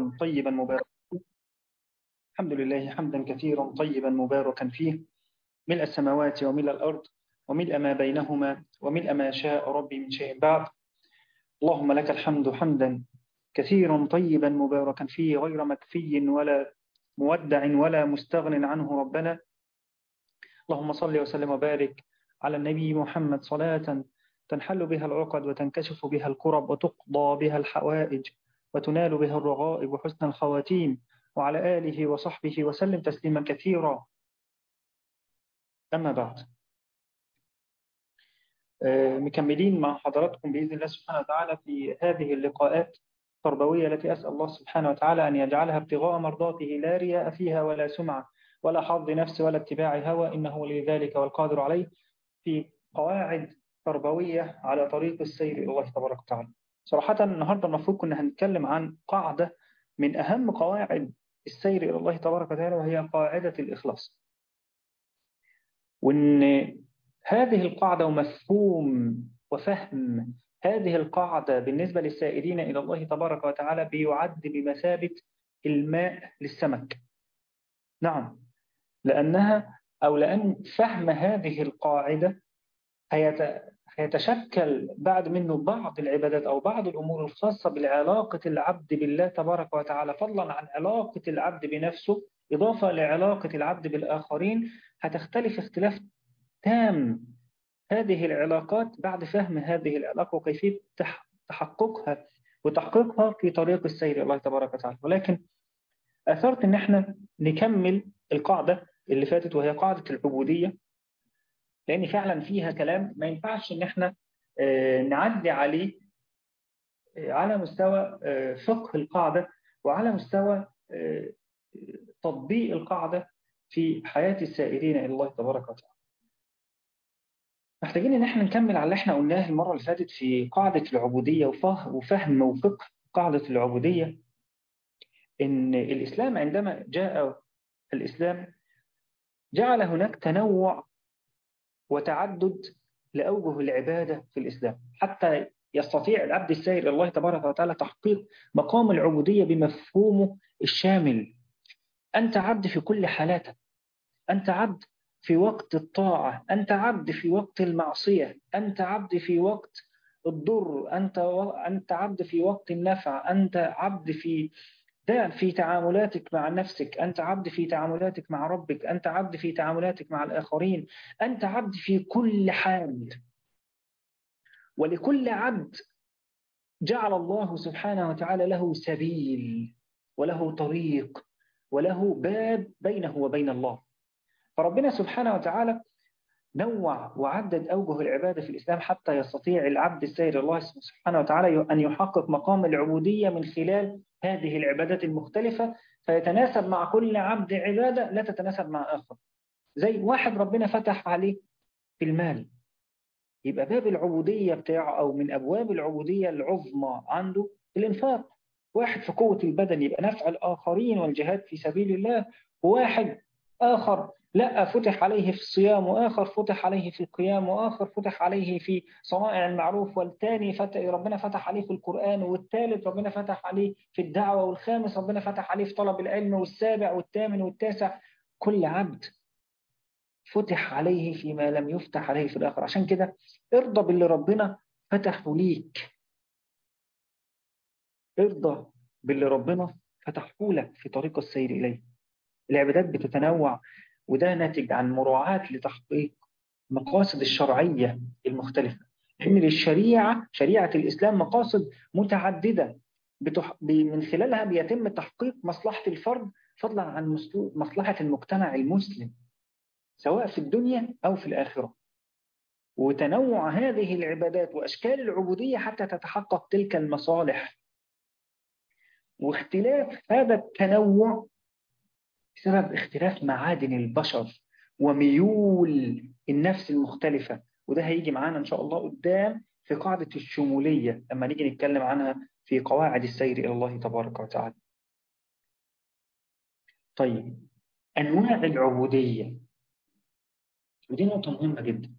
كثيرا طيبا مباركا الحمد لله حمدا كثيرا طيبا مباركا فيه ملء السماوات وملء الأرض وملء ما بينهما وملء ما شاء ربي من شيء بعد اللهم لك الحمد حمدا كثيرا طيبا مباركا فيه غير مكفي ولا مودع ولا مستغن عنه ربنا اللهم صل وسلم وبارك على النبي محمد صلاة تنحل بها العقد وتنكشف بها الكرب وتقضى بها الحوائج وتنال بها الرغائب وحسن الخواتيم وعلى آله وصحبه وسلم تسليما كثيرا أما بعد مكملين مع حضراتكم بإذن الله سبحانه وتعالى في هذه اللقاءات التربوية التي أسأل الله سبحانه وتعالى أن يجعلها ابتغاء مرضاته لا رياء فيها ولا سمعة ولا حظ نفس ولا اتباع هوى إنه لذلك والقادر عليه في قواعد تربوية على طريق السير إلى الله تبارك وتعالى صراحة النهاردة المفروض كنا هنتكلم عن قاعدة من أهم قواعد السير إلى الله تبارك وتعالى وهي قاعدة الإخلاص وإن هذه القاعدة ومفهوم وفهم هذه القاعدة بالنسبة للسائرين إلى الله تبارك وتعالى بيعد بمثابة الماء للسمك نعم لأنها أو لأن فهم هذه القاعدة هيتشكل بعد منه بعض العبادات أو بعض الأمور الخاصة بالعلاقة العبد بالله تبارك وتعالى فضلا عن علاقة العبد بنفسه إضافة لعلاقة العبد بالآخرين هتختلف اختلاف تام هذه العلاقات بعد فهم هذه العلاقة وكيفية تحققها وتحقيقها في طريق السير الله تبارك وتعالى ولكن أثرت أن احنا نكمل القاعدة اللي فاتت وهي قاعدة العبودية لأن فعلا فيها كلام ما ينفعش أن احنا نعدي عليه على مستوى فقه القاعدة وعلى مستوى تطبيق القاعدة في حياة السائرين إلى الله تبارك وتعالى محتاجين ان احنا نكمل على اللي احنا قلناه المرة اللي فاتت في قاعدة العبودية وفهم وفقه قاعدة العبودية ان الاسلام عندما جاء الاسلام جعل هناك تنوع وتعدد لأوجه العبادة في الإسلام حتى يستطيع العبد السائر الله تبارك وتعالى تحقيق مقام العبودية بمفهومه الشامل أنت عبد في كل حالاتك أنت عبد في وقت الطاعة أنت عبد في وقت المعصية أنت عبد في وقت الضر أنت, و... أنت عبد في وقت النفع أنت عبد في في تعاملاتك مع نفسك أنت عبد في تعاملاتك مع ربك أنت عبد في تعاملاتك مع الآخرين أنت عبد في كل حال ولكل عبد جعل الله سبحانه وتعالى له سبيل وله طريق وله باب بينه وبين الله فربنا سبحانه وتعالى نوع وعدد أوجه العبادة في الإسلام حتى يستطيع العبد السير الله سبحانه وتعالى أن يحقق مقام العبودية من خلال هذه العبادات المختلفة فيتناسب مع كل عبد عبادة لا تتناسب مع آخر زي واحد ربنا فتح عليه في المال يبقى باب العبودية بتاعه أو من أبواب العبودية العظمى عنده الإنفاق واحد في قوة البدن يبقى نفع الآخرين والجهاد في سبيل الله وواحد آخر لا فتح عليه في الصيام وآخر فتح عليه في القيام وآخر فتح عليه في صنائع المعروف والثاني فتح ربنا فتح عليه في القرآن والثالث ربنا فتح عليه في الدعوة والخامس ربنا فتح عليه في طلب العلم والسابع والثامن والتاسع كل عبد فتح عليه فيما لم يفتح عليه في الآخر عشان كده ارضى باللي ربنا فتحه ليك ارضى باللي ربنا فتحه لك في طريق السير إليه العبادات بتتنوع وده ناتج عن مراعاة لتحقيق مقاصد الشرعية المختلفة لأن للشريعة شريعة الإسلام مقاصد متعددة بتح... من خلالها بيتم تحقيق مصلحة الفرد فضلا عن مصلحة المجتمع المسلم سواء في الدنيا أو في الآخرة وتنوع هذه العبادات وأشكال العبودية حتى تتحقق تلك المصالح واختلاف هذا التنوع بسبب اختلاف معادن البشر وميول النفس المختلفة وده هيجي معانا إن شاء الله قدام في قاعدة الشمولية لما نيجي نتكلم عنها في قواعد السير إلى الله تبارك وتعالى طيب أنواع العبودية ودي نقطة مهمة جدا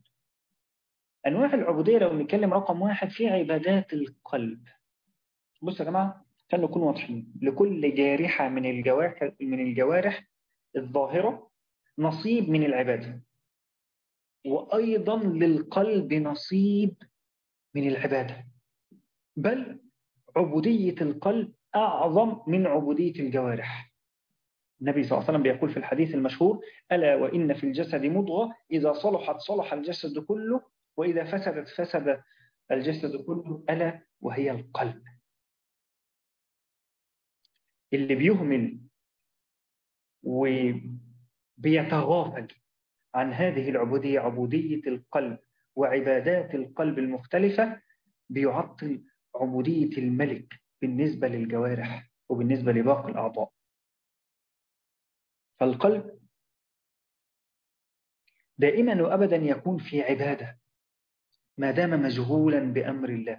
أنواع العبودية لو نتكلم رقم واحد في عبادات القلب بص يا جماعة عشان نكون واضحين لكل جارحة من الجوارح من الجوارح الظاهرة نصيب من العبادة وأيضا للقلب نصيب من العبادة بل عبودية القلب أعظم من عبودية الجوارح النبي صلى الله عليه وسلم بيقول في الحديث المشهور ألا وإن في الجسد مضغة إذا صلحت صلح الجسد كله وإذا فسدت فسد الجسد كله ألا وهي القلب اللي بيهمل وبيتغافل عن هذه العبودية عبودية القلب وعبادات القلب المختلفة بيعطل عبودية الملك بالنسبة للجوارح وبالنسبة لباقي الأعضاء فالقلب دائما وأبدا يكون في عبادة ما دام مشغولا بأمر الله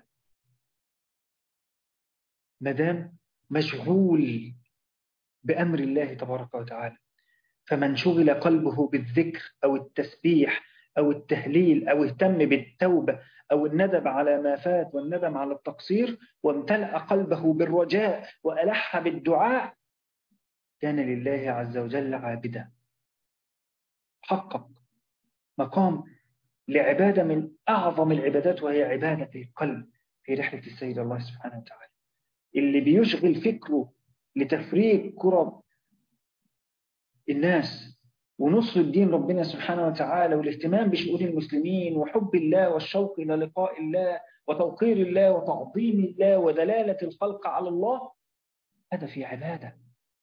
ما دام مشغول بأمر الله تبارك وتعالى فمن شغل قلبه بالذكر أو التسبيح أو التهليل أو اهتم بالتوبة أو الندم على ما فات والندم على التقصير وامتلأ قلبه بالرجاء وألح بالدعاء كان لله عز وجل عابدا حقق مقام لعبادة من أعظم العبادات وهي عبادة القلب في رحلة السيد الله سبحانه وتعالى اللي بيشغل فكره لتفريق كرب الناس ونصر الدين ربنا سبحانه وتعالى والاهتمام بشؤون المسلمين وحب الله والشوق إلى لقاء الله وتوقير الله وتعظيم الله ودلالة الخلق على الله هذا في عبادة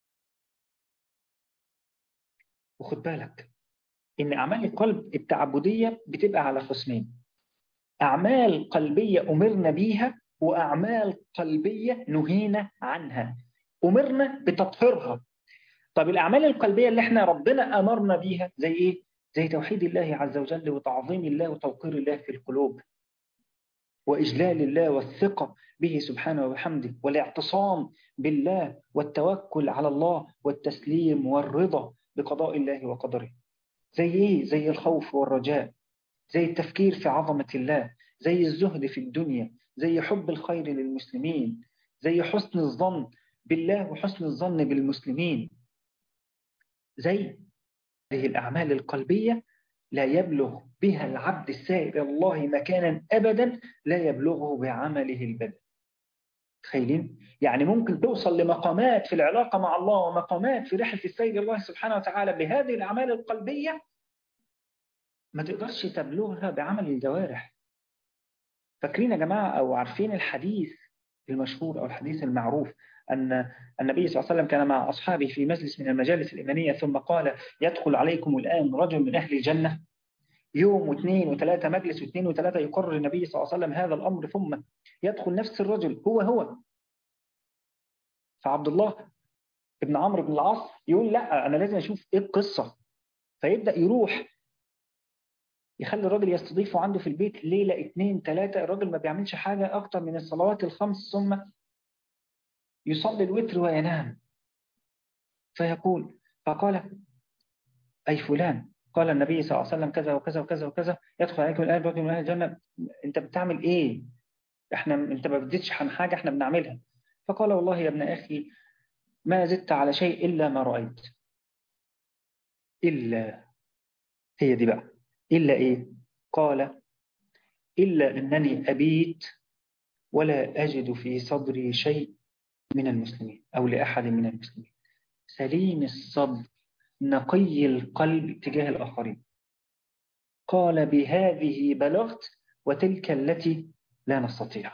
وخد بالك إن أعمال القلب التعبدية بتبقى على قسمين أعمال قلبية أمرنا بيها وأعمال قلبية نهينا عنها أمرنا بتطهيرها طب الأعمال القلبية اللي احنا ربنا أمرنا بيها زي إيه؟ زي توحيد الله عز وجل وتعظيم الله وتوقير الله في القلوب وإجلال الله والثقة به سبحانه وبحمده والاعتصام بالله والتوكل على الله والتسليم والرضا بقضاء الله وقدره زي إيه؟ زي الخوف والرجاء زي التفكير في عظمة الله زي الزهد في الدنيا زي حب الخير للمسلمين زي حسن الظن بالله وحسن الظن بالمسلمين زي هذه الأعمال القلبية لا يبلغ بها العبد السائر الله مكانا أبدا لا يبلغه بعمله البدن تخيلين؟ يعني ممكن توصل لمقامات في العلاقة مع الله ومقامات في رحلة السيد الله سبحانه وتعالى بهذه الأعمال القلبية ما تقدرش تبلغها بعمل الجوارح فاكرين يا جماعة أو عارفين الحديث المشهور أو الحديث المعروف أن النبي صلى الله عليه وسلم كان مع أصحابه في مجلس من المجالس الإيمانية ثم قال يدخل عليكم الآن رجل من أهل الجنة يوم واثنين وثلاثة مجلس واثنين وثلاثة يقرر النبي صلى الله عليه وسلم هذا الأمر ثم يدخل نفس الرجل هو هو فعبد الله ابن عمرو بن العاص يقول لا أنا لازم أشوف إيه القصة فيبدأ يروح يخلي الراجل يستضيفه عنده في البيت ليلة اثنين ثلاثة الراجل ما بيعملش حاجة أكتر من الصلوات الخمس ثم يصلي الوتر وينام فيقول فقال أي فلان قال النبي صلى الله عليه وسلم كذا وكذا وكذا وكذا يدخل عليكم الآن رجل من أهل الجنة أنت بتعمل إيه؟ إحنا أنت ما بتزيدش عن حاجة إحنا بنعملها فقال والله يا ابن أخي ما زدت على شيء إلا ما رأيت إلا هي دي بقى إلا إيه؟ قال إلا أنني أبيت ولا أجد في صدري شيء من المسلمين أو لأحد من المسلمين سليم الصدر نقي القلب تجاه الآخرين قال بهذه بلغت وتلك التي لا نستطيع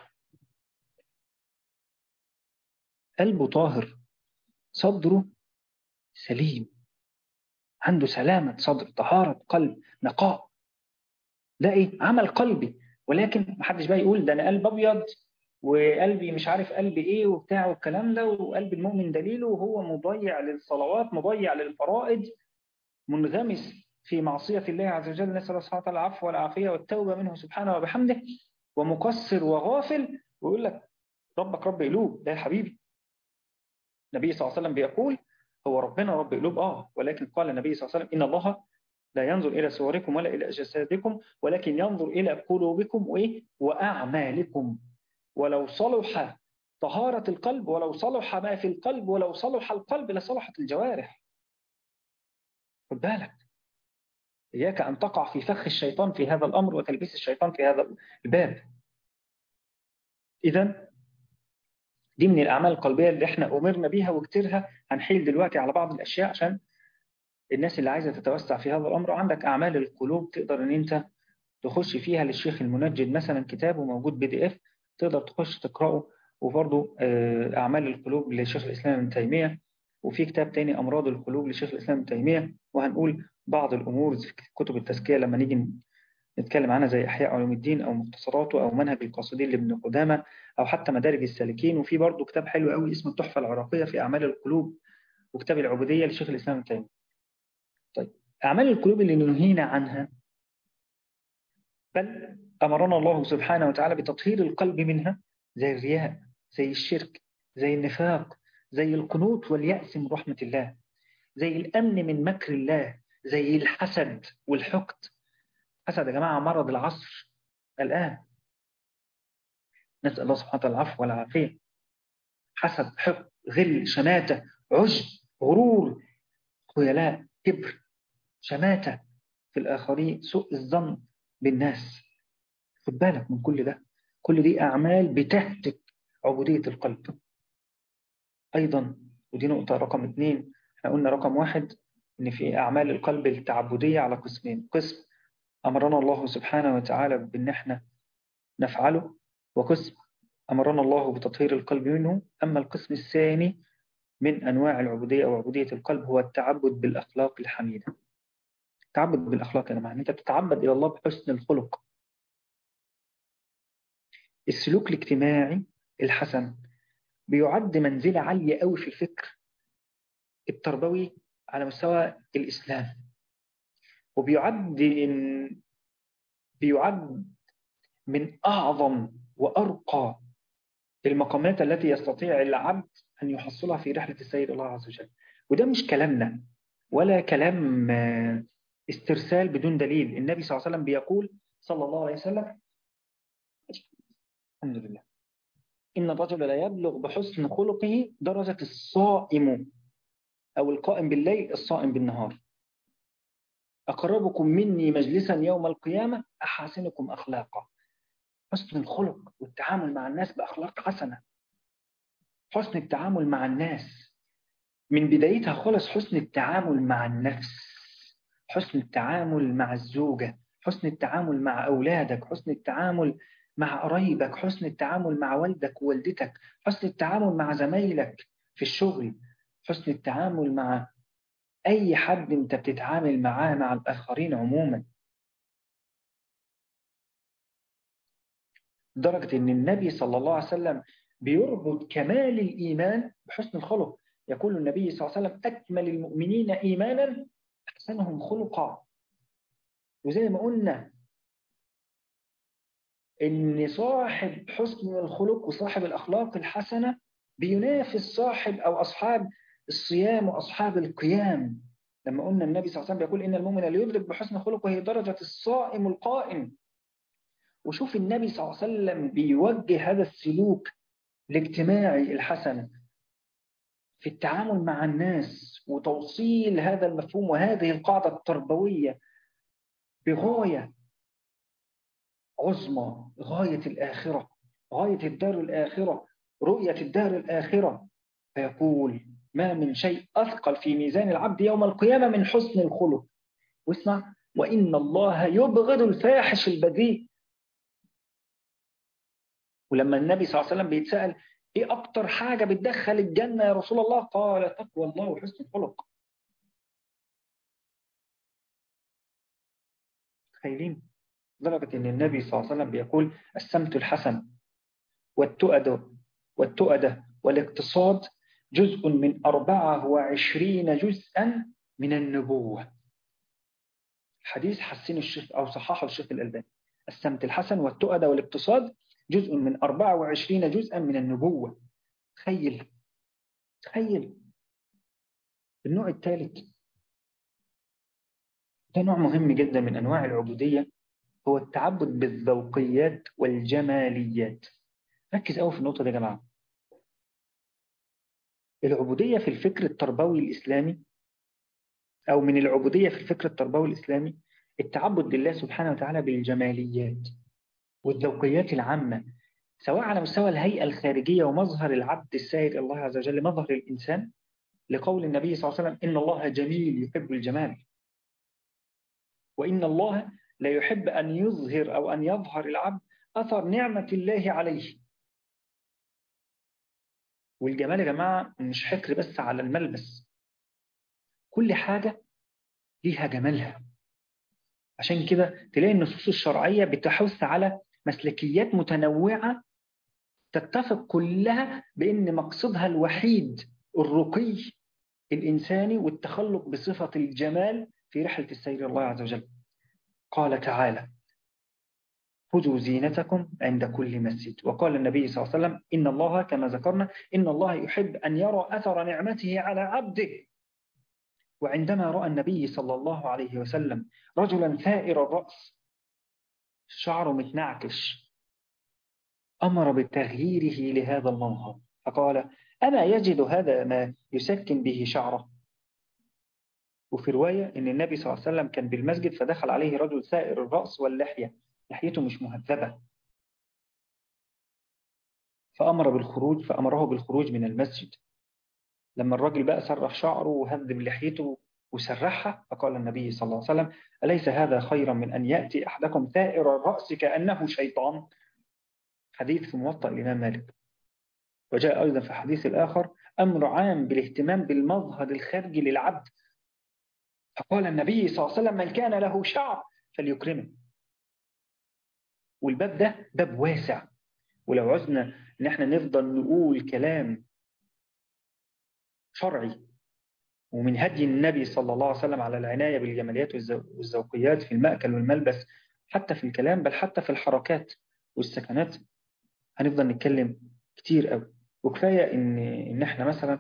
قلبه طاهر صدره سليم عنده سلامة صدر طهارة قلب نقاء ده إيه؟ عمل قلبي ولكن محدش بقى يقول ده أنا قلب أبيض وقلبي مش عارف قلبي ايه وبتاع والكلام ده وقلب المؤمن دليله وهو مضيع للصلوات مضيع للفرائض منغمس في معصية الله عز وجل نسأل الله سبحانه وتعالى العفو والعافية والتوبة منه سبحانه وبحمده ومقصر وغافل ويقول لك ربك رب قلوب ده يا حبيبي النبي صلى الله عليه وسلم بيقول هو ربنا رب قلوب اه ولكن قال النبي صلى الله عليه وسلم إن الله لا ينظر إلى صوركم ولا إلى أجسادكم ولكن ينظر إلى قلوبكم وإيه وأعمالكم ولو صلح طهارة القلب ولو صلح ما في القلب ولو صلح القلب لصلحت الجوارح خد بالك إياك أن تقع في فخ الشيطان في هذا الأمر وتلبيس الشيطان في هذا الباب إذا دي من الأعمال القلبية اللي احنا أمرنا بيها وكتيرها هنحيل دلوقتي على بعض الأشياء عشان الناس اللي عايزة تتوسع في هذا الأمر عندك أعمال القلوب تقدر أن أنت تخش فيها للشيخ المنجد مثلا كتابه موجود بي دي اف تقدر تخش تقرأه وبرضه أعمال القلوب لشيخ الإسلام ابن تيمية وفي كتاب تاني أمراض القلوب لشيخ الإسلام ابن تيمية وهنقول بعض الأمور في كتب التزكية لما نيجي نتكلم عنها زي إحياء علوم الدين أو مختصراته أو منهج القاصدين لابن قدامة أو حتى مدارج السالكين وفي برضه كتاب حلو قوي اسمه التحفة العراقية في أعمال القلوب وكتاب العبودية لشيخ الإسلام ابن تيمية طيب أعمال القلوب اللي ننهينا عنها بل أمرنا الله سبحانه وتعالى بتطهير القلب منها زي الرياء زي الشرك زي النفاق زي القنوط واليأس من رحمة الله زي الأمن من مكر الله زي الحسد والحقد حسد يا جماعة مرض العصر الآن نسأل الله سبحانه وتعالى العفو والعافية حسد حقد غل شماتة عجب غرور خيلاء كبر شماتة في الآخرين سوء الظن بالناس خد بالك من كل ده كل دي أعمال بتهتك عبودية القلب أيضا ودي نقطة رقم اثنين احنا قلنا رقم واحد إن في أعمال القلب التعبدية على قسمين قسم أمرنا الله سبحانه وتعالى بأن احنا نفعله وقسم أمرنا الله بتطهير القلب منه أما القسم الثاني من أنواع العبودية أو عبودية القلب هو التعبد بالأخلاق الحميدة التعبد بالأخلاق يا جماعة أنت بتتعبد إلى الله بحسن الخلق السلوك الاجتماعي الحسن بيعد منزلة عالية قوي في الفكر التربوي على مستوى الإسلام وبيعد إن بيعد من أعظم وأرقى المقامات التي يستطيع العبد أن يحصلها في رحلة السيد الله عز وجل وده مش كلامنا ولا كلام استرسال بدون دليل النبي صلى الله عليه وسلم بيقول صلى الله عليه وسلم الحمد لله إن الرجل لا يبلغ بحسن خلقه درجة الصائم أو القائم بالليل الصائم بالنهار أقربكم مني مجلسا يوم القيامة أحاسنكم أخلاقا حسن الخلق والتعامل مع الناس بأخلاق حسنة حسن التعامل مع الناس من بدايتها خالص حسن التعامل مع النفس حسن التعامل مع الزوجة حسن التعامل مع أولادك حسن التعامل مع قرايبك حسن التعامل مع والدك ووالدتك حسن التعامل مع زمايلك في الشغل حسن التعامل مع أي حد أنت بتتعامل معاه مع الآخرين عموما لدرجة أن النبي صلى الله عليه وسلم بيربط كمال الإيمان بحسن الخلق يقول النبي صلى الله عليه وسلم أكمل المؤمنين إيمانا أحسنهم خلقا وزي ما قلنا إن صاحب حسن الخلق وصاحب الأخلاق الحسنة بينافس صاحب أو أصحاب الصيام وأصحاب القيام لما قلنا النبي صلى الله عليه وسلم بيقول إن المؤمن لا يدرك بحسن خلقه هي درجة الصائم القائم وشوف النبي صلى الله عليه وسلم بيوجه هذا السلوك الاجتماعي الحسن في التعامل مع الناس وتوصيل هذا المفهوم وهذه القاعدة التربوية بغاية عظمى غاية الآخرة غاية الدار الآخرة رؤية الدار الآخرة فيقول ما من شيء أثقل في ميزان العبد يوم القيامة من حسن الخلق واسمع وإن الله يبغض الفاحش البذيء ولما النبي صلى الله عليه وسلم بيتسأل ايه اكتر حاجة بتدخل الجنة يا رسول الله قال تقوى الله وحسن الخلق تخيلين لدرجة ان النبي صلى الله عليه وسلم بيقول السمت الحسن والتؤدة والتؤدة والاقتصاد جزء من 24 جزءا من النبوة حديث حسين الشيخ أو صححه الشيخ الألباني السمت الحسن والتؤدة والاقتصاد جزء من 24 جزءا من النبوة تخيل تخيل النوع الثالث ده نوع مهم جدا من أنواع العبودية هو التعبد بالذوقيات والجماليات ركز قوي في النقطة دي يا جماعة العبودية في الفكر التربوي الإسلامي أو من العبودية في الفكر التربوي الإسلامي التعبد لله سبحانه وتعالى بالجماليات والذوقيات العامة سواء على مستوى الهيئة الخارجية ومظهر العبد السائر الله عز وجل مظهر الإنسان لقول النبي صلى الله عليه وسلم إن الله جميل يحب الجمال وإن الله لا يحب أن يظهر أو أن يظهر العبد أثر نعمة الله عليه والجمال يا جماعة مش حكر بس على الملبس كل حاجة ليها جمالها عشان كده تلاقي النصوص الشرعية بتحث على مسلكيات متنوعة تتفق كلها بأن مقصدها الوحيد الرقي الإنساني والتخلق بصفة الجمال في رحلة السير الله عز وجل قال تعالى خذوا زينتكم عند كل مسجد وقال النبي صلى الله عليه وسلم إن الله كما ذكرنا إن الله يحب أن يرى أثر نعمته على عبده وعندما رأى النبي صلى الله عليه وسلم رجلا ثائر الرأس شعره متنعكش أمر بتغييره لهذا المنظر فقال أما يجد هذا ما يسكن به شعره وفي رواية أن النبي صلى الله عليه وسلم كان بالمسجد فدخل عليه رجل سائر الرأس واللحية لحيته مش مهذبة فأمر بالخروج فأمره بالخروج من المسجد لما الراجل بقى سرح شعره وهذب لحيته وسرحها فقال النبي صلى الله عليه وسلم أليس هذا خيرا من أن يأتي أحدكم ثائر الرأس كأنه شيطان حديث في موطأ الإمام مالك وجاء أيضا في الحديث الآخر أمر عام بالاهتمام بالمظهر الخارجي للعبد فقال النبي صلى الله عليه وسلم من كان له شعر فليكرمه والباب ده باب واسع ولو عزنا ان احنا نفضل نقول كلام شرعي ومن هدي النبي صلى الله عليه وسلم على العناية بالجماليات والذوقيات في المأكل والملبس حتى في الكلام بل حتى في الحركات والسكنات هنفضل نتكلم كتير قوي وكفاية ان ان احنا مثلا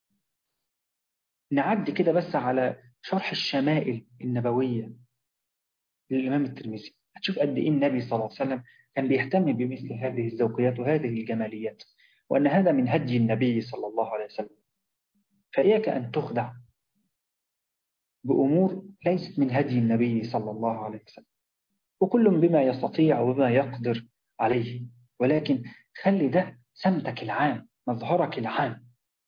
نعدي كده بس على شرح الشمائل النبوية للإمام الترمذي هتشوف قد إيه النبي صلى الله عليه وسلم كان بيهتم بمثل هذه الذوقيات وهذه الجماليات وأن هذا من هدي النبي صلى الله عليه وسلم فإياك أن تخدع بأمور ليست من هدي النبي صلى الله عليه وسلم وكل بما يستطيع وبما يقدر عليه ولكن خلي ده سمتك العام مظهرك العام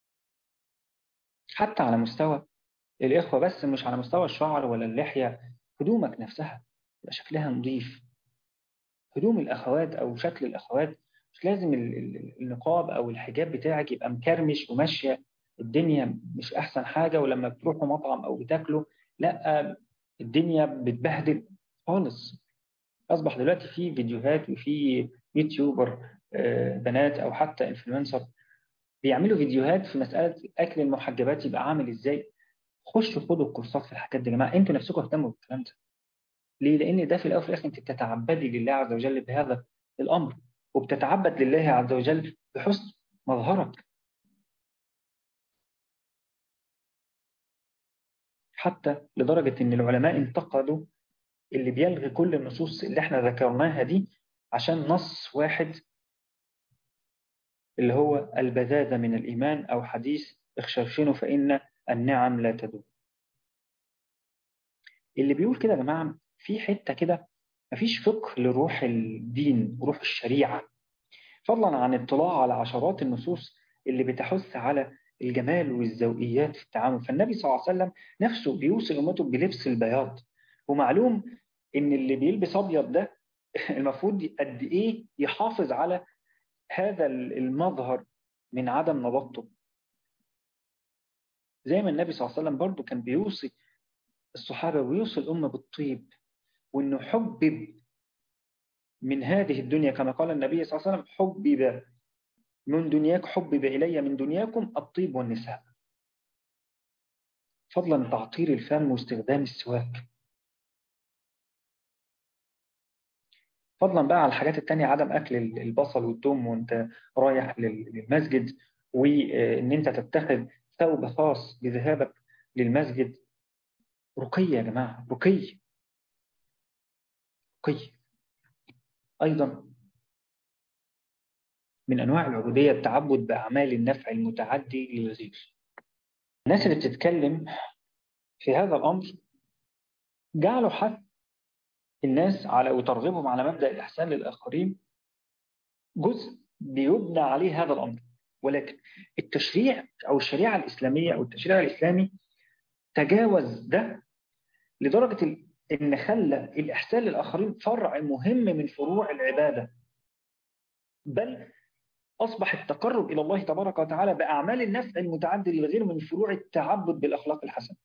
حتى على مستوى الإخوة بس مش على مستوى الشعر ولا اللحية هدومك نفسها يبقى شكلها نظيف هدوم الأخوات أو شكل الأخوات مش لازم النقاب أو الحجاب بتاعك يبقى مكرمش وماشية الدنيا مش أحسن حاجة ولما بتروحوا مطعم أو بتاكلوا لا الدنيا بتبهدل خالص أصبح دلوقتي في فيديوهات وفي يوتيوبر بنات أو حتى انفلونسر بيعملوا فيديوهات في مسألة أكل المحجبات يبقى عامل إزاي خشوا خدوا الكورسات في الحاجات دي يا جماعة أنتوا نفسكم اهتموا بالكلام ده ليه؟ لأن ده في الأول وفي الآخر أنت بتتعبدي لله عز وجل بهذا الأمر وبتتعبد لله عز وجل بحسن مظهرك حتى لدرجة أن العلماء انتقدوا اللي بيلغي كل النصوص اللي احنا ذكرناها دي عشان نص واحد اللي هو البذاذة من الإيمان أو حديث اخشرشنوا فإن النعم لا تدوم اللي بيقول كده يا جماعة في حتة كده مفيش فقه لروح الدين وروح الشريعة فضلا عن اطلاع على عشرات النصوص اللي بتحث على الجمال والذوقيات في التعامل فالنبي صلى الله عليه وسلم نفسه بيوصي أمته بلبس البياض ومعلوم إن اللي بيلبس أبيض ده المفروض قد إيه يحافظ على هذا المظهر من عدم نضبطه زي ما النبي صلى الله عليه وسلم برضه كان بيوصي الصحابة ويوصي الأمة بالطيب وإنه حبب من هذه الدنيا كما قال النبي صلى الله عليه وسلم حبب من دنياك حبب إلي من دنياكم الطيب والنساء فضلا تعطير الفم واستخدام السواك فضلا بقى على الحاجات التانية عدم أكل البصل والثوم وانت رايح للمسجد وإن انت تتخذ ثوب خاص بذهابك للمسجد رقي يا جماعة رقي رقي أيضا من أنواع العبودية التعبد بأعمال النفع المتعدي للغير الناس اللي بتتكلم في هذا الأمر جعلوا حث الناس على وترغيبهم على مبدأ الإحسان للآخرين جزء بيبنى عليه هذا الأمر ولكن التشريع أو الشريعة الإسلامية أو التشريع الإسلامي تجاوز ده لدرجة إن خلى الإحسان للآخرين فرع مهم من فروع العبادة بل أصبح التقرب إلى الله تبارك وتعالى بأعمال النفع المتعدد للغير من فروع التعبد بالأخلاق الحسنة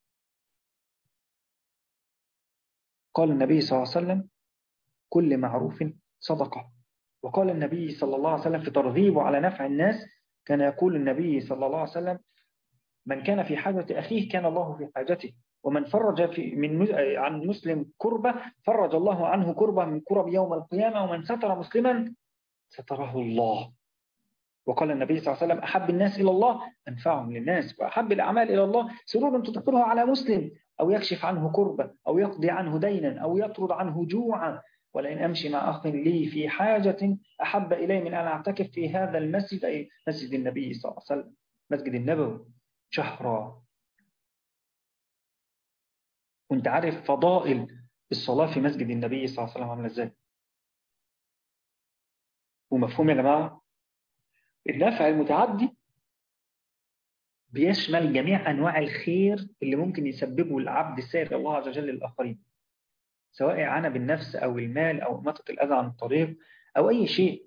قال النبي صلى الله عليه وسلم كل معروف صدقة وقال النبي صلى الله عليه وسلم في ترغيبه على نفع الناس كان يقول النبي صلى الله عليه وسلم من كان في حاجة أخيه كان الله في حاجته ومن فرج في من عن مسلم كربة فرج الله عنه كربة من كرب يوم القيامة ومن ستر مسلما ستره الله وقال النبي صلى الله عليه وسلم أحب الناس إلى الله أنفعهم للناس وأحب الأعمال إلى الله سرور تدخله على مسلم أو يكشف عنه كربة أو يقضي عنه دينا أو يطرد عنه جوعا ولئن أمشي مع أخ لي في حاجة أحب إلي من أن أعتكف في هذا المسجد أي مسجد النبي صلى الله عليه وسلم مسجد النبوي شهرا وانت عارف فضائل الصلاة في مسجد النبي صلى الله عليه وسلم عاملة ازاي ومفهوم يا جماعة النفع المتعدي بيشمل جميع أنواع الخير اللي ممكن يسببه العبد السائر الله عز وجل للآخرين سواء إعانة بالنفس أو المال أو إماطة الأذى عن الطريق أو أي شيء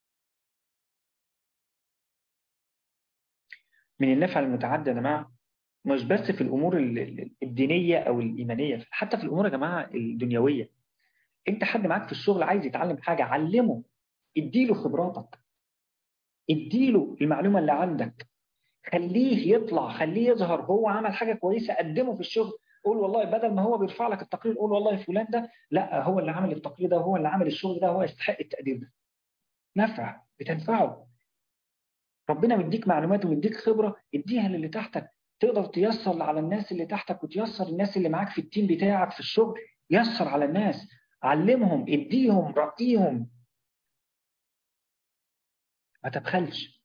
من النفع المتعدي يا جماعة مش بس في الأمور الدينية أو الإيمانية حتى في الأمور يا جماعة الدنيوية أنت حد معاك في الشغل عايز يتعلم حاجة علمه اديله خبراتك اديله المعلومة اللي عندك خليه يطلع خليه يظهر هو عمل حاجة كويسة قدمه في الشغل قول والله بدل ما هو بيرفع لك التقرير قول والله فلان ده لا هو اللي عمل التقرير ده وهو اللي عمل الشغل ده هو يستحق التقدير ده نفع بتنفعه ربنا مديك معلومات ومديك خبرة اديها للي تحتك تقدر تيسر على الناس اللي تحتك وتيسر الناس اللي معاك في التيم بتاعك في الشغل يسر على الناس علمهم اديهم رقيهم ما تبخلش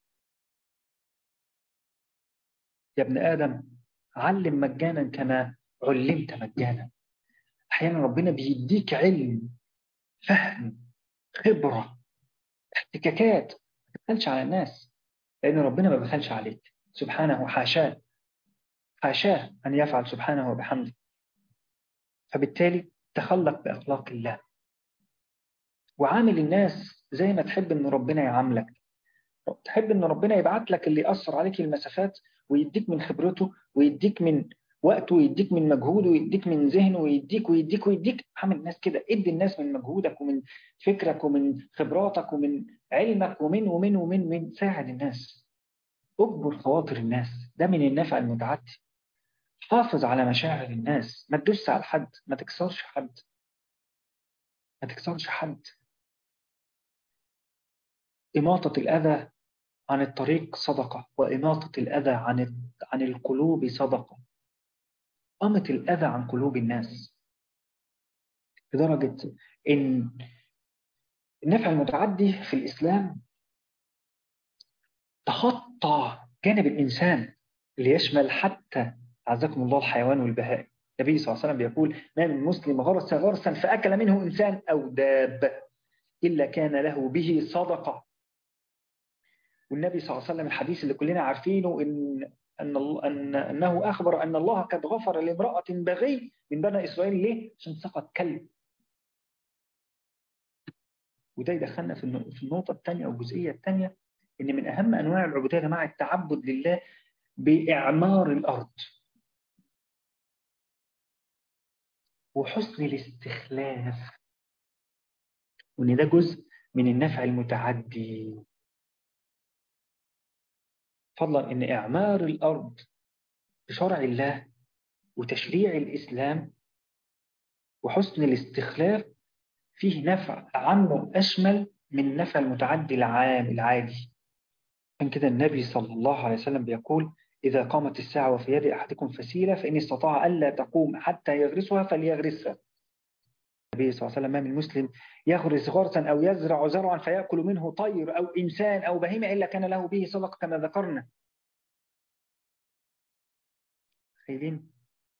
يا ابن آدم علم مجانا كما علمت مجانا أحيانا ربنا بيديك علم فهم خبرة احتكاكات ما تبخلش على الناس لأن ربنا ما بخلش عليك سبحانه حاشاه حاشاه أن يفعل سبحانه وبحمده فبالتالي تخلق بأخلاق الله وعامل الناس زي ما تحب أن ربنا يعاملك تحب أن ربنا يبعت لك اللي يأثر عليك المسافات ويديك من خبرته ويديك من وقته ويديك من مجهوده ويديك من ذهنه ويديك ويديك ويديك عامل الناس كده ادي الناس من مجهودك ومن فكرك ومن خبراتك ومن علمك ومن ومن ومن من ساعد الناس اجبر خواطر الناس ده من النفع المتعدي حافظ على مشاعر الناس ما تدوس على حد ما تكسرش حد ما تكسرش حد إماطة الأذى عن الطريق صدقة وإماطة الأذى عن عن القلوب صدقة قامت الأذى عن قلوب الناس لدرجة إن النفع المتعدي في الإسلام تخطى جانب الإنسان اللي يشمل حتى عزكم الله الحيوان والبهائم النبي صلى الله عليه وسلم بيقول ما من مسلم غرس غرسا فأكل منه إنسان أو داب إلا كان له به صدقة والنبي صلى الله عليه وسلم الحديث اللي كلنا عارفينه إن أن أن أنه أخبر أن الله قد غفر لامرأة بغي من بني إسرائيل ليه؟ عشان سقط كلب وده يدخلنا في النقطة الثانية أو الجزئية الثانية إن من أهم أنواع العبودية يا جماعة التعبد لله بإعمار الأرض وحسن الاستخلاف وإن ده جزء من النفع المتعدي فضلا إن إعمار الأرض بشرع الله وتشريع الإسلام وحسن الاستخلاف فيه نفع عنه أشمل من النفع المتعدي العام العادي عشان كده النبي صلى الله عليه وسلم بيقول إذا قامت الساعة وفي يد أحدكم فسيلة فإن استطاع ألا تقوم حتى يغرسها فليغرسها النبي صلى الله عليه وسلم ما من مسلم يغرس غرسا أو يزرع زرعا فيأكل منه طير أو إنسان أو بهيمة إلا كان له به صدقة كما ذكرنا تخيلين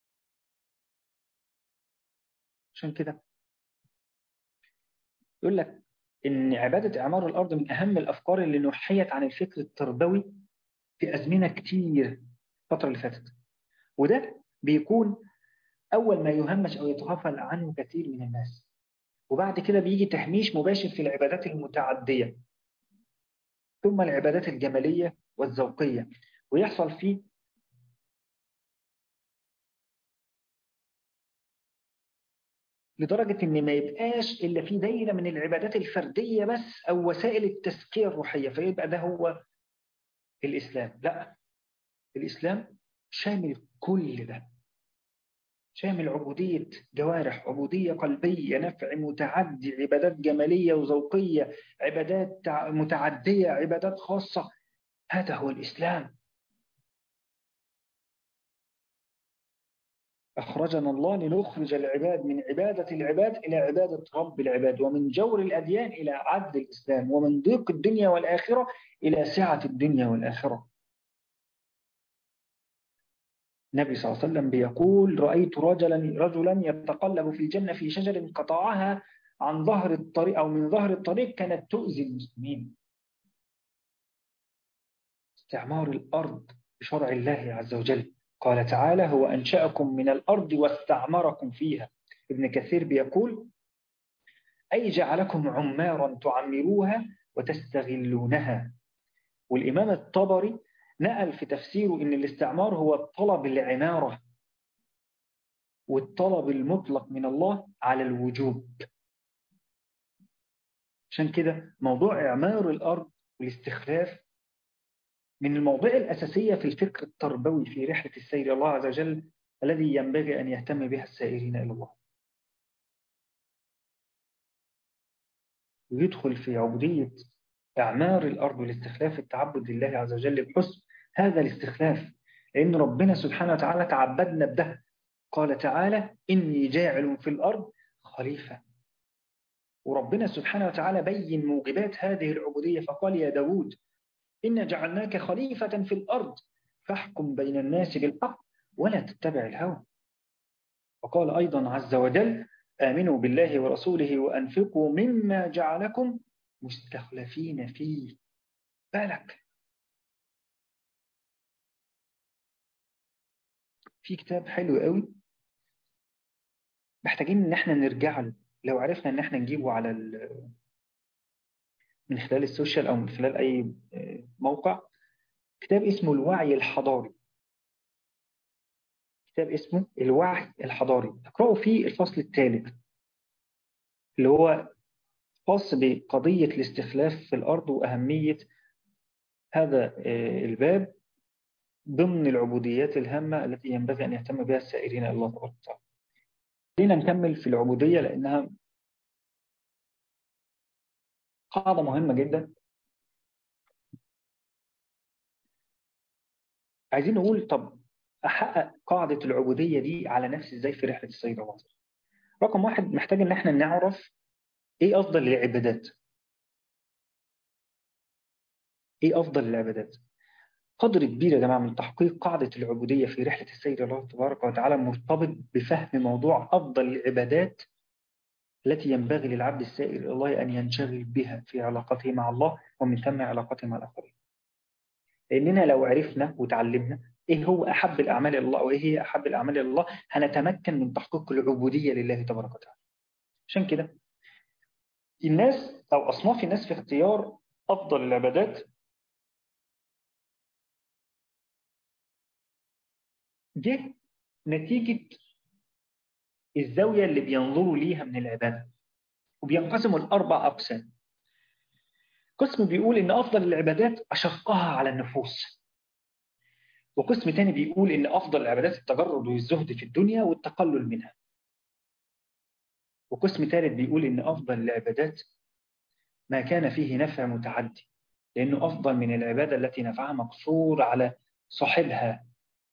عشان كده يقول لك إن عبادة إعمار الأرض من أهم الأفكار اللي نحيت عن الفكر التربوي في أزمنة كتير الفترة اللي فاتت وده بيكون أول ما يهمش أو يتغفل عنه كثير من الناس وبعد كده بيجي تهميش مباشر في العبادات المتعدية ثم العبادات الجمالية والذوقية ويحصل فيه لدرجة إن ما يبقاش إلا في دايرة من العبادات الفردية بس أو وسائل التزكية الروحية فيبقى ده هو الإسلام لا الإسلام شامل كل ده شامل عبودية جوارح عبودية قلبية نفع متعدي عبادات جمالية وذوقية عبادات متعدية عبادات خاصة هذا هو الإسلام أخرجنا الله لنخرج العباد من عبادة العباد إلى عبادة رب العباد ومن جور الأديان إلى عدل الإسلام ومن ضيق الدنيا والآخرة إلى سعة الدنيا والآخرة النبي صلى الله عليه وسلم بيقول رأيت رجلا رجلا يتقلب في الجنة في شجر قطعها عن ظهر الطريق أو من ظهر الطريق كانت تؤذي المسلمين استعمار الأرض بشرع الله عز وجل قال تعالى هو أنشأكم من الأرض واستعمركم فيها ابن كثير بيقول أي جعلكم عمارا تعمروها وتستغلونها والإمام الطبري نقل في تفسيره إن الاستعمار هو الطلب العمارة والطلب المطلق من الله على الوجوب عشان كده موضوع إعمار الأرض والاستخلاف من المواضيع الأساسية في الفكر التربوي في رحلة السير إلى الله عز وجل الذي ينبغي أن يهتم بها السائرين إلى الله ويدخل في عبودية إعمار الأرض والاستخلاف التعبد لله عز وجل بحسن هذا الاستخلاف لأن ربنا سبحانه وتعالى تعبدنا بده قال تعالى إني جاعل في الأرض خليفة وربنا سبحانه وتعالى بين موجبات هذه العبودية فقال يا داود إن جعلناك خليفة في الأرض فاحكم بين الناس بالحق ولا تتبع الهوى وقال أيضا عز وجل آمنوا بالله ورسوله وأنفقوا مما جعلكم مستخلفين فيه بالك في كتاب حلو قوي محتاجين ان احنا نرجع له لو عرفنا ان احنا نجيبه على من خلال السوشيال او من خلال اي موقع كتاب اسمه الوعي الحضاري كتاب اسمه الوعي الحضاري اقرأوا فيه الفصل الثالث اللي هو خاص بقضية الاستخلاف في الأرض وأهمية هذا الباب ضمن العبوديات الهامة التي ينبغي أن يهتم بها السائرين إلى الله تبارك وتعالى. خلينا نكمل في العبودية لأنها قاعدة مهمة جدا. عايزين نقول طب أحقق قاعدة العبودية دي على نفسي إزاي في رحلة السيد الله رقم واحد محتاج إن احنا نعرف إيه أفضل العبادات؟ إيه أفضل العبادات؟ قدر كبير يا جماعة من تحقيق قاعدة العبودية في رحلة السيد الله تبارك وتعالى مرتبط بفهم موضوع أفضل العبادات التي ينبغي للعبد السائر إلى الله أن ينشغل بها في علاقته مع الله ومن ثم علاقته مع الآخرين. لأننا لو عرفنا وتعلمنا إيه هو أحب الأعمال إلى الله وإيه هي أحب الأعمال إلى الله هنتمكن من تحقيق العبودية لله تبارك وتعالى. عشان كده الناس أو أصناف الناس في اختيار أفضل العبادات جه نتيجة الزاوية اللي بينظروا ليها من العبادة وبينقسموا لأربع أقسام قسم بيقول إن أفضل العبادات أشقها على النفوس وقسم تاني بيقول إن أفضل العبادات التجرد والزهد في الدنيا والتقلل منها وقسم ثالث بيقول إن أفضل العبادات ما كان فيه نفع متعدي لأنه أفضل من العبادة التي نفعها مقصور على صاحبها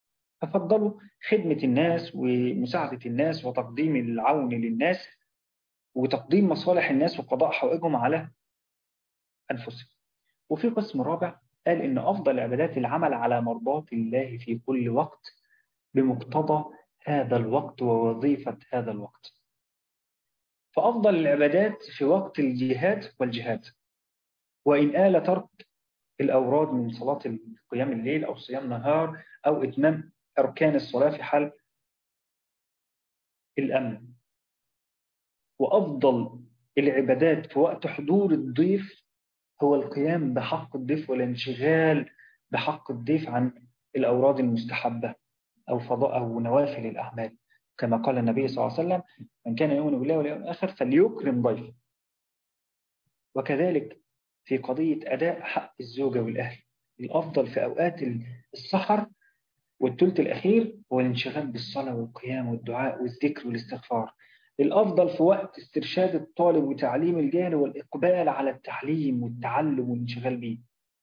ففضلوا خدمة الناس ومساعدة الناس وتقديم العون للناس وتقديم مصالح الناس وقضاء حوائجهم على أنفسهم وفي قسم رابع قال إن أفضل العبادات العمل على مرضاة الله في كل وقت بمقتضى هذا الوقت ووظيفة هذا الوقت فأفضل العبادات في وقت الجهاد والجهاد وإن آل ترك الأوراد من صلاة قيام الليل أو صيام نهار أو إتمام أركان الصلاة في حال الأمن وأفضل العبادات في وقت حضور الضيف هو القيام بحق الضيف والانشغال بحق الضيف عن الأوراد المستحبة أو فضاء أو نوافل الأعمال كما قال النبي صلى الله عليه وسلم من كان يؤمن بالله واليوم الآخر فليكرم ضيفه وكذلك في قضية أداء حق الزوجة والأهل الأفضل في أوقات السحر والثلث الأخير هو الانشغال بالصلاة والقيام والدعاء والذكر والاستغفار الأفضل في وقت استرشاد الطالب وتعليم الجاهل والإقبال على التعليم والتعلم والانشغال به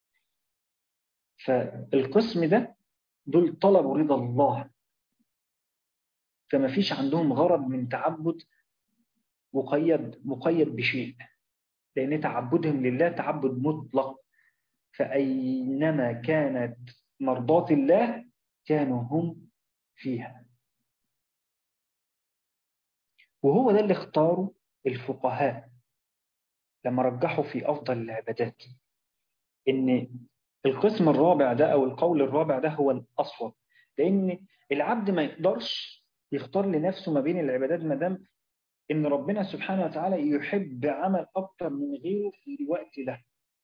فالقسم ده دول طلبوا رضا الله فما فيش عندهم غرض من تعبد مقيد مقيد بشيء لأن تعبدهم لله تعبد مطلق فأينما كانت مرضاة الله كانوا هم فيها وهو ده اللي اختاره الفقهاء لما رجحوا في أفضل العبادات إن القسم الرابع ده أو القول الرابع ده هو الأصوب لأن العبد ما يقدرش يختار لنفسه ما بين العبادات ما دام إن ربنا سبحانه وتعالى يحب عمل أكتر من غيره في الوقت ده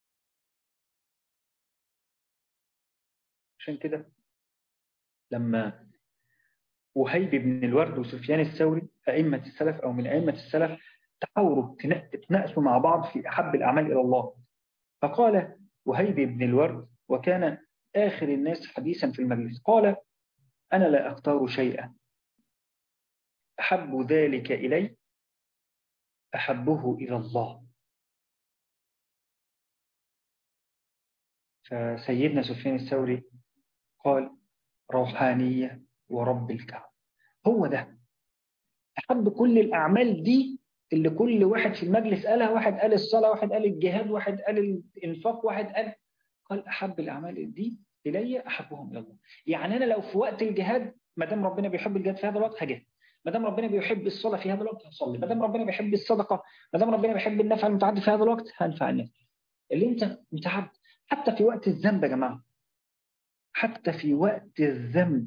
عشان كده لما وهيب بن الورد وسفيان الثوري أئمة السلف أو من أئمة السلف تحاوروا تناقشوا مع بعض في أحب الأعمال إلى الله فقال وهيب بن الورد وكان آخر الناس حديثا في المجلس قال أنا لا أختار شيئا أحب ذلك إلي أحبه إلى الله فسيدنا سفيان الثوري قال روحانية ورب الكعبة هو ده أحب كل الأعمال دي اللي كل واحد في المجلس قالها واحد قال الصلاة واحد قال الجهاد واحد قال الإنفاق واحد قال قال أحب الأعمال دي إلي أحبهم إلى الله يعني أنا لو في وقت الجهاد ما دام ربنا بيحب الجهاد في هذا الوقت هجاهد ما دام ربنا بيحب الصلاة في هذا الوقت هصلي ما دام ربنا بيحب الصدقة ما دام ربنا بيحب النفع المتعدي في هذا الوقت هنفع الناس اللي أنت متعب حتى في وقت الذنب يا جماعة حتى في وقت الذنب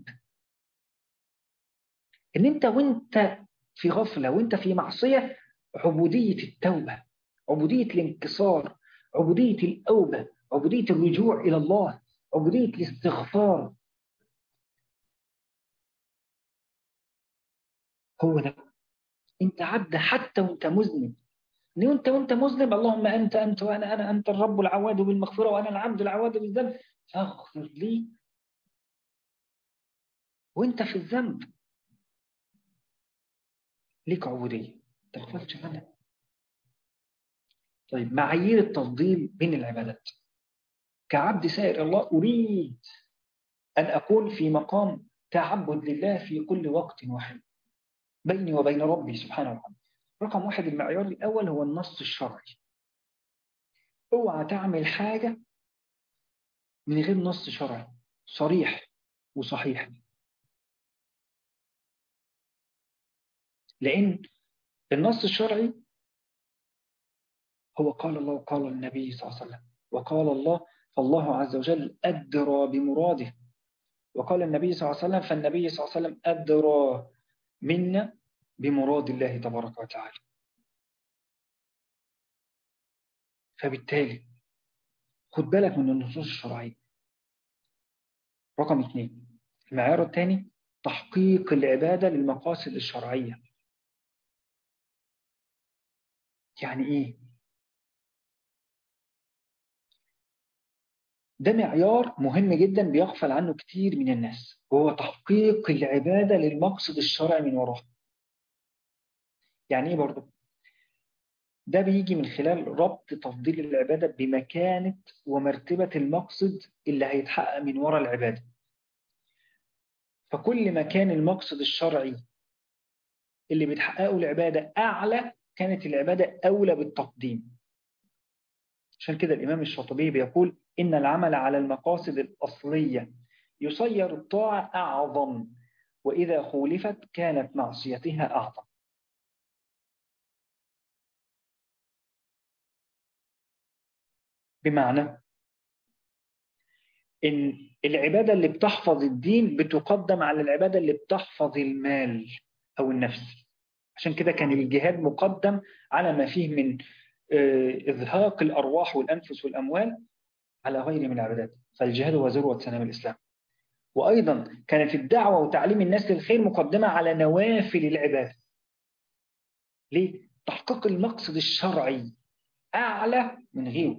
ان انت وانت في غفله وانت في معصيه عبوديه التوبه عبوديه الانكسار عبوديه الاوبه عبوديه الرجوع الى الله عبوديه الاستغفار هو ده انت عبد حتى وانت مذنب ان انت وانت مذنب اللهم انت انت وانا انا انت الرب العواد بالمغفره وانا العبد العواد بالذنب فاغفر لي وانت في الذنب ليك عبودية تغفلش عنها طيب معايير التفضيل بين العبادات كعبد سائر الله أريد أن أكون في مقام تعبد لله في كل وقت واحد بيني وبين ربي سبحانه وتعالى رقم واحد المعيار الأول هو النص الشرعي اوعى تعمل حاجة من غير نص شرعي صريح وصحيح لأن النص الشرعي هو قال الله وقال النبي صلى الله عليه وسلم وقال الله فالله عز وجل أدرى بمراده وقال النبي صلى الله عليه وسلم فالنبي صلى الله عليه وسلم أدرى منا بمراد الله تبارك وتعالى فبالتالي خد بالك من النصوص الشرعية رقم اثنين المعيار الثاني تحقيق العبادة للمقاصد الشرعية يعني ايه ده معيار مهم جدا بيغفل عنه كتير من الناس وهو تحقيق العبادة للمقصد الشرعي من وراها يعني ايه برضه ده بيجي من خلال ربط تفضيل العبادة بمكانة ومرتبة المقصد اللي هيتحقق من وراء العبادة فكل ما كان المقصد الشرعي اللي بتحققه العبادة أعلى كانت العبادة أولى بالتقديم عشان كده الإمام الشاطبي بيقول إن العمل على المقاصد الأصلية يصير الطاعة أعظم وإذا خولفت كانت معصيتها أعظم بمعنى إن العبادة اللي بتحفظ الدين بتقدم على العبادة اللي بتحفظ المال أو النفس عشان كده كان الجهاد مقدم على ما فيه من إذهاق الأرواح والأنفس والأموال على غير من العبادات فالجهاد هو ذروة سنام الإسلام وأيضا كانت الدعوة وتعليم الناس للخير مقدمة على نوافل العبادة ليه؟ تحقيق المقصد الشرعي أعلى من غيره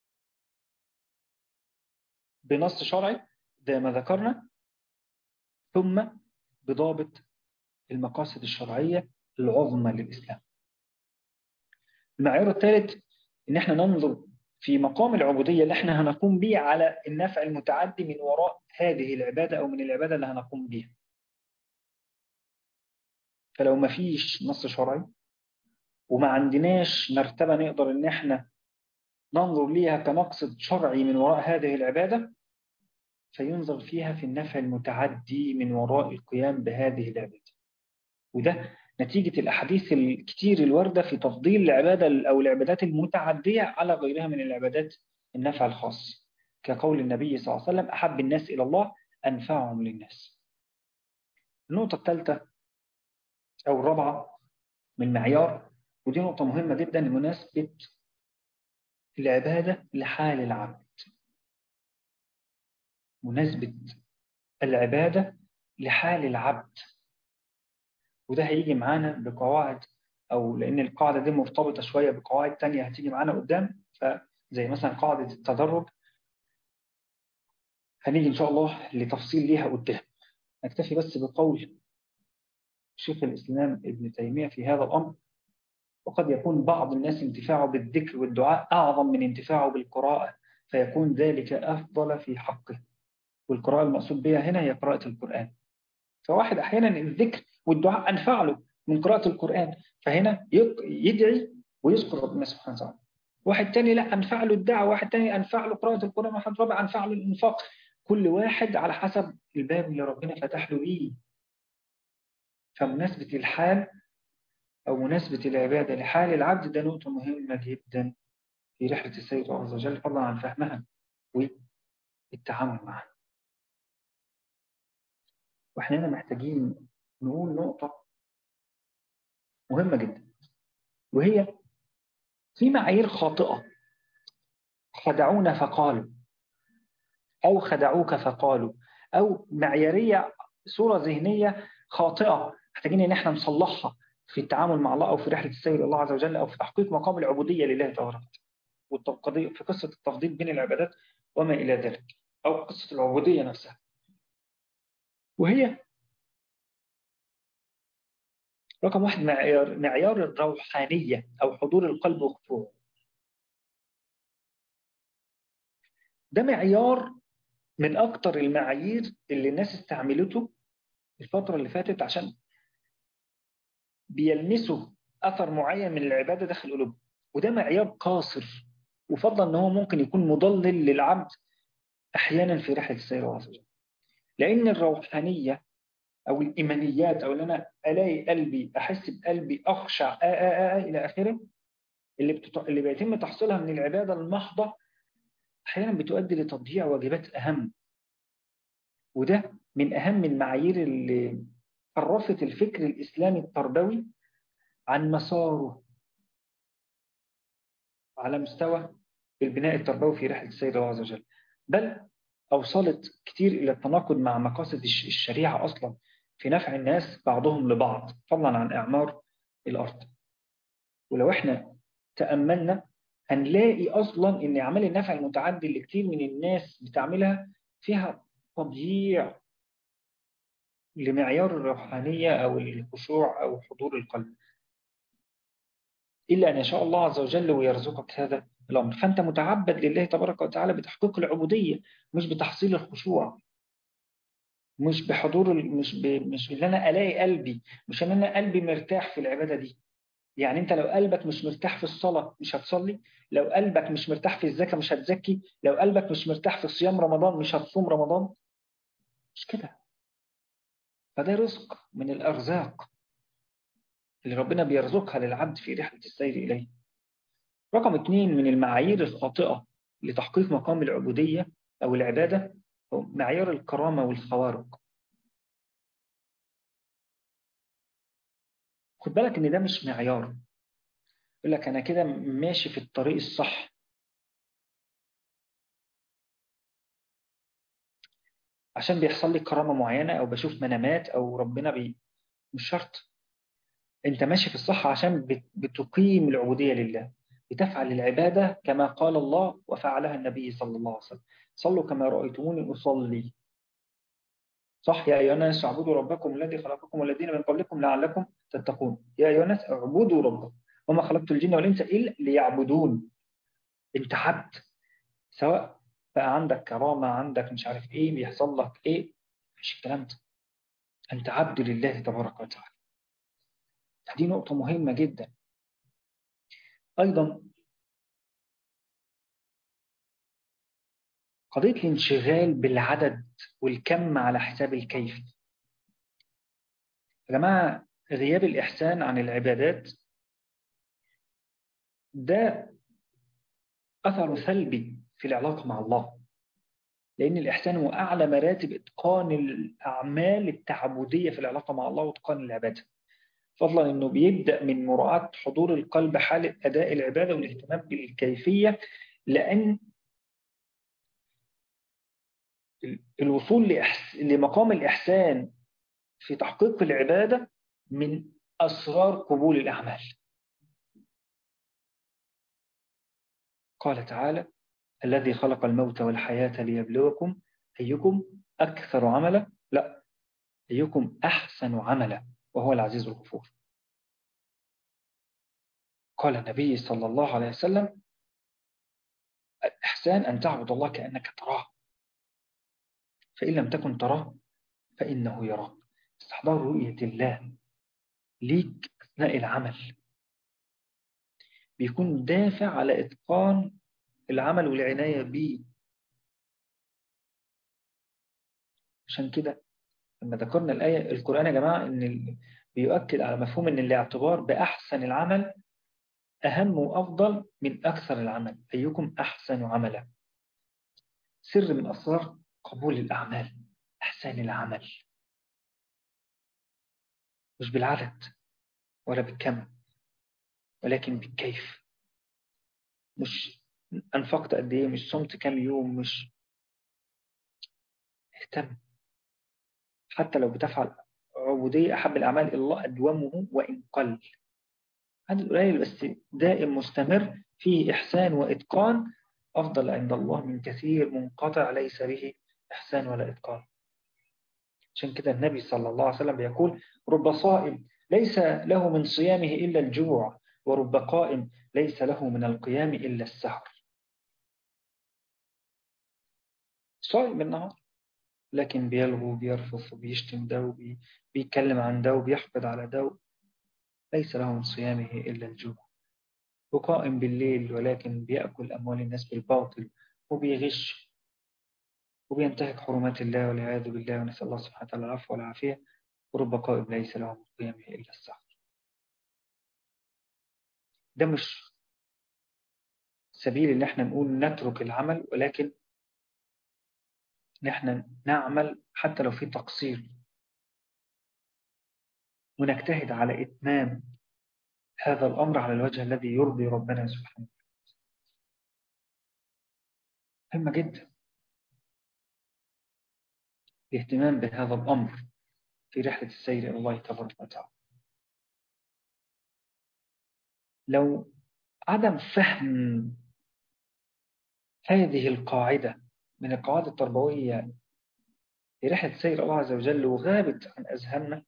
بنص شرعي زي ما ذكرنا ثم بضابط المقاصد الشرعية العظمى للإسلام المعيار الثالث إن احنا ننظر في مقام العبودية اللي احنا هنقوم به على النفع المتعدي من وراء هذه العبادة أو من العبادة اللي هنقوم بها فلو ما فيش نص شرعي وما عندناش مرتبة نقدر إن احنا ننظر ليها كمقصد شرعي من وراء هذه العبادة فينظر فيها في النفع المتعدي من وراء القيام بهذه العبادة وده نتيجة الأحاديث الكتير الواردة في تفضيل العبادة أو العبادات المتعدية على غيرها من العبادات النفع الخاص كقول النبي صلى الله عليه وسلم أحب الناس إلى الله أنفعهم للناس النقطة الثالثة أو الرابعة من معيار ودي نقطة مهمة جدا لمناسبة العبادة لحال العبد مناسبة العبادة لحال العبد وده هيجي معانا بقواعد أو لأن القاعدة دي مرتبطة شوية بقواعد تانية هتيجي معانا قدام فزي مثلا قاعدة التدرج هنيجي إن شاء الله لتفصيل ليها قدام نكتفي بس بقول شيخ الإسلام ابن تيمية في هذا الأمر وقد يكون بعض الناس انتفاعه بالذكر والدعاء أعظم من انتفاعه بالقراءة فيكون ذلك أفضل في حقه والقراءة المقصود بها هنا هي قراءة القرآن فواحد أحيانا الذكر والدعاء أنفع له من قراءة القرآن فهنا يدعي ويذكر ربنا سبحانه وتعالى واحد تاني لا أنفع له الدعوة واحد تاني أنفع له قراءة القرآن واحد رابع أنفع له الإنفاق كل واحد على حسب الباب اللي ربنا فتح له بيه فمناسبة الحال أو مناسبة العبادة لحال العبد ده نقطة مهمة جدا في رحلة السيد عز وجل فضلا عن فهمها والتعامل معها واحنا هنا محتاجين نقول نقطة مهمة جدا وهي في معايير خاطئة خدعونا فقالوا أو خدعوك فقالوا أو معيارية صورة ذهنية خاطئة محتاجين إن احنا نصلحها في التعامل مع الله أو في رحلة السير الله عز وجل أو في تحقيق مقام العبودية لله تبارك والقضية في قصة التفضيل بين العبادات وما إلى ذلك أو قصة العبودية نفسها وهي رقم واحد معيار, معيار الروحانية أو حضور القلب وخشوعه ده معيار من أكتر المعايير اللي الناس استعملته الفترة اللي فاتت عشان بيلمسوا أثر معين من العبادة داخل قلوبهم وده معيار قاصر وفضلا أنه ممكن يكون مضلل للعبد أحيانا في رحلة السير عز وجل لأن الروحانية أو الإيمانيات أو أن أنا ألاقي قلبي أحس بقلبي أخشع آآ آآ آآ إلى آخره اللي, بتط... اللي بيتم تحصيلها من العبادة المحضة أحيانا بتؤدي لتضييع واجبات أهم وده من أهم المعايير اللي عرفت الفكر الإسلامي التربوي عن مساره على مستوى البناء التربوي في رحلة السيد الله عز وجل بل أوصلت كتير إلى التناقض مع مقاصد الشريعة أصلا في نفع الناس بعضهم لبعض فضلا عن إعمار الأرض ولو إحنا تأملنا هنلاقي أصلا إن أعمال النفع المتعدي اللي كتير من الناس بتعملها فيها تضييع لمعيار الروحانية أو الخشوع أو حضور القلب إلا أن يشاء الله عز وجل ويرزقك هذا الأمر فأنت متعبد لله تبارك وتعالى بتحقيق العبودية مش بتحصيل الخشوع مش بحضور مش ب... مش ان انا الاقي قلبي مش ان انا قلبي مرتاح في العباده دي يعني انت لو قلبك مش مرتاح في الصلاة مش هتصلي لو قلبك مش مرتاح في الزكاة مش هتزكي لو قلبك مش مرتاح في صيام رمضان مش هتصوم رمضان مش كده فده رزق من الأرزاق اللي ربنا بيرزقها للعبد في رحلة السير إليه رقم اثنين من المعايير الخاطئة لتحقيق مقام العبودية أو العبادة هو معيار الكرامة والخوارق خد بالك إن ده مش معيار يقول لك أنا كده ماشي في الطريق الصح عشان بيحصل لي كرامة معينة أو بشوف منامات أو ربنا بي مش شرط أنت ماشي في الصح عشان بتقيم العبودية لله بتفعل العبادة كما قال الله وفعلها النبي صلى الله عليه وسلم صلوا كما رأيتموني أصلي صح يا أيها الناس اعبدوا ربكم الذي خلقكم والذين من قبلكم لعلكم تتقون يا أيها الناس اعبدوا ربكم وما خلقت الجن والإنس إلا ليعبدون أنت عبد سواء بقى عندك كرامة عندك مش عارف إيه بيحصل لك إيه مش الكلام ده أنت عبد لله تبارك وتعالى دي نقطة مهمة جدا أيضا قضية الانشغال بالعدد والكم على حساب الكيف يا جماعة غياب الإحسان عن العبادات ده أثر سلبي في العلاقة مع الله لأن الإحسان هو أعلى مراتب إتقان الأعمال التعبدية في العلاقة مع الله وإتقان العبادة فضلا أنه بيبدأ من مراعاة حضور القلب حالة أداء العبادة والاهتمام بالكيفية لأن الوصول لمقام الإحسان في تحقيق العبادة من أسرار قبول الأعمال قال تعالى الذي خلق الموت والحياة ليبلوكم أيكم أكثر عملا لا أيكم أحسن عملا وهو العزيز الغفور قال النبي صلى الله عليه وسلم الإحسان أن تعبد الله كأنك تراه فإن لم تكن تراه فإنه يراك استحضار رؤية الله ليك أثناء العمل بيكون دافع على إتقان العمل والعناية به عشان كده لما ذكرنا الآية القرآن يا جماعة إن بيؤكد على مفهوم إن الاعتبار بأحسن العمل أهم وأفضل من أكثر العمل أيكم أحسن عملا سر من أسرار قبول الأعمال أحسن العمل مش بالعدد ولا بالكم ولكن بالكيف مش أنفقت قد إيه مش صمت كام يوم مش اهتم حتى لو بتفعل عبودية أحب الأعمال إلى الله أدومه وإن قل هذا قليل بس دائم مستمر فيه إحسان وإتقان أفضل عند الله من كثير منقطع ليس به إحسان ولا إتقان عشان كده النبي صلى الله عليه وسلم بيقول رب صائم ليس له من صيامه إلا الجوع ورب قائم ليس له من القيام إلا السهر صائم النهار لكن بيلغو بيرفض وبيشتم ده وبيتكلم عن ده وبيحقد على ده ليس له من صيامه إلا الجوع وقائم بالليل ولكن بيأكل أموال الناس بالباطل وبيغش وبينتهك حرمات الله والعياذ بالله ونسأل الله سبحانه وتعالى العفو والعافية ورب قائم ليس له من قيامه إلا السحر ده مش سبيل ان احنا نقول نترك العمل ولكن نحن نعمل حتى لو في تقصير ونجتهد على إتمام هذا الأمر على الوجه الذي يرضي ربنا سبحانه مهمة جدا الاهتمام بهذا الأمر في رحلة السير إلى الله تبارك وتعالى لو عدم فهم هذه القاعدة من القواعد التربوية في رحلة سير الله عز وجل وغابت عن أذهاننا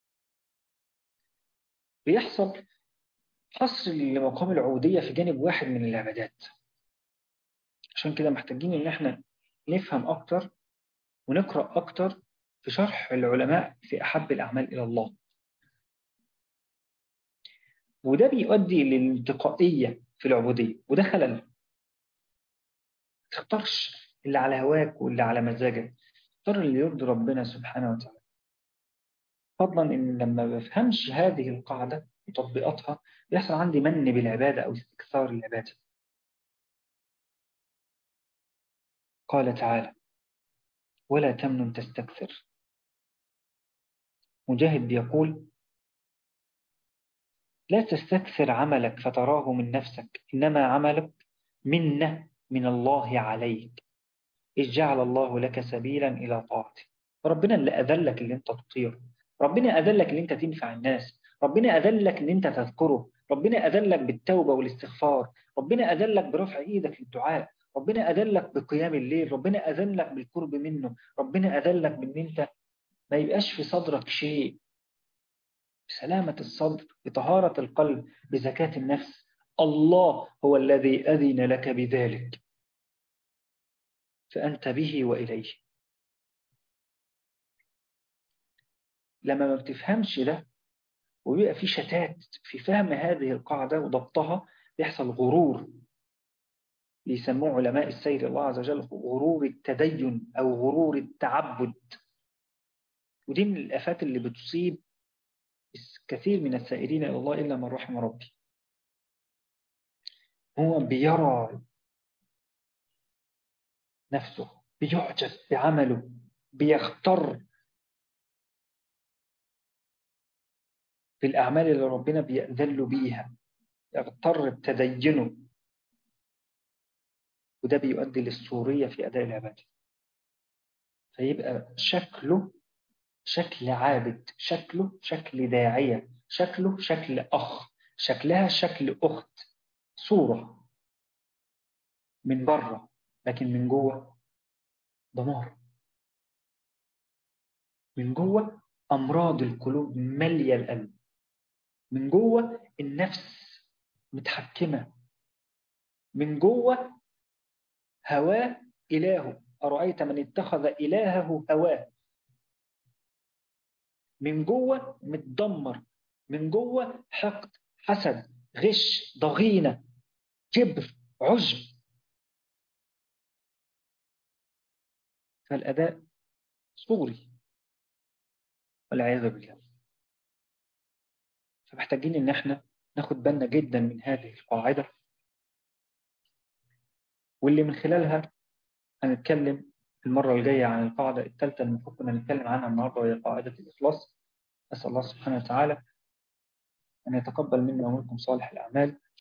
بيحصل حصر لمقام العبودية في جانب واحد من العبادات عشان كده محتاجين ان احنا نفهم اكتر ونقرأ اكتر في شرح العلماء في احب الاعمال الى الله وده بيؤدي للانتقائية في العبودية وده خلل ما تختارش اللي على هواك واللي على مزاجك اختار اللي يرضي ربنا سبحانه وتعالى فضلا ان لما بفهمش هذه القاعدة وتطبيقاتها يحصل عندي من بالعبادة أو استكثار العبادة قال تعالى ولا تمنن تستكثر مجاهد بيقول لا تستكثر عملك فتراه من نفسك إنما عملك منة من الله عليك إذ جعل الله لك سبيلا إلى طاعته ربنا اللي أذلك اللي أنت تطير ربنا أذلك اللي أنت تنفع الناس ربنا أذلك اللي أنت تذكره ربنا أذلك بالتوبة والاستغفار ربنا أذلك برفع إيدك للدعاء ربنا أذلك بقيام الليل ربنا أذلك بالقرب منه ربنا أذلك بأن أنت ما يبقاش في صدرك شيء بسلامة الصدر بطهارة القلب بزكاة النفس الله هو الذي أذن لك بذلك فأنت به وإليه لما ما بتفهمش ده وبيبقى في شتات في فهم هذه القاعدة وضبطها بيحصل غرور بيسموه علماء السير الله عز وجل غرور التدين أو غرور التعبد ودي من الآفات اللي بتصيب كثير من السائرين إلى الله إلا من رحم ربي هو بيرى نفسه بيعجب بعمله بيختر بالأعمال اللي ربنا بيأذل بيها يغتر بتدينه وده بيؤدي للسورية في أداء العبادة فيبقى شكله شكل عابد شكله شكل داعية شكله شكل أخ شكلها شكل أخت صورة من بره لكن من جوه دمار من جوه أمراض القلوب مالية القلب من جوه النفس متحكمة من جوه هواه إلهه أرأيت من اتخذ إلهه هواه من جوه متدمر من جوه حقد حسد غش ضغينة كبر عجب فالأداء صوري والعياذ بالله فمحتاجين ان احنا ناخد بالنا جدا من هذه القاعدة واللي من خلالها هنتكلم المرة الجاية عن القاعدة الثالثة اللي المفروض كنا نتكلم عنها النهاردة وهي قاعدة الإخلاص أسأل الله سبحانه وتعالى أن يتقبل منا ومنكم صالح الأعمال